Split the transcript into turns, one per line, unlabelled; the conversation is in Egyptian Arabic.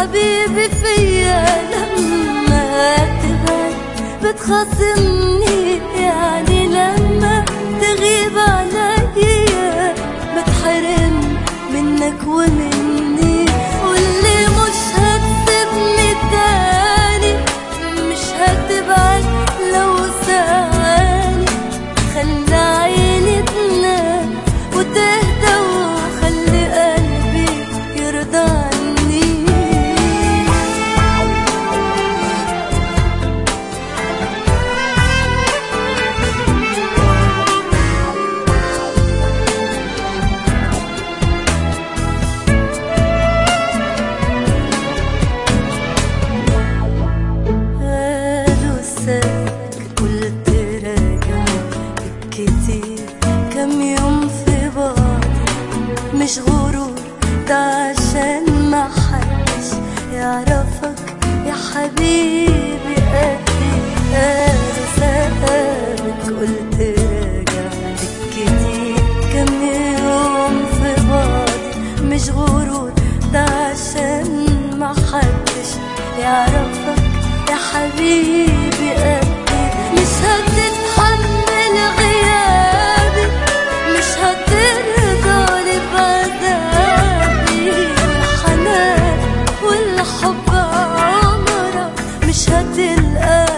حبيبي فيا لما تبعد بتخاصمني يعني لما تغيب عليا بتحرم منك ومني واللي مش هتسيبني تاني مش هتبعد لو ثواني خلي عيني تنام وتهدى وخلي قلبي يرضى عني قالوا سابك قلت راجع كتير كم يوم في بعض مش غرور ده عشان ما حدش يعرفك يا حبيبي قدي قالوا سابك قلت راجع كتير كم يوم في بعض مش غرور ده عشان ما حدش يعرفك يا حبيبي قدي مش هتتحمل غيابي مش هترضى بعذابي والحنان والحب عمرك مش هتلقى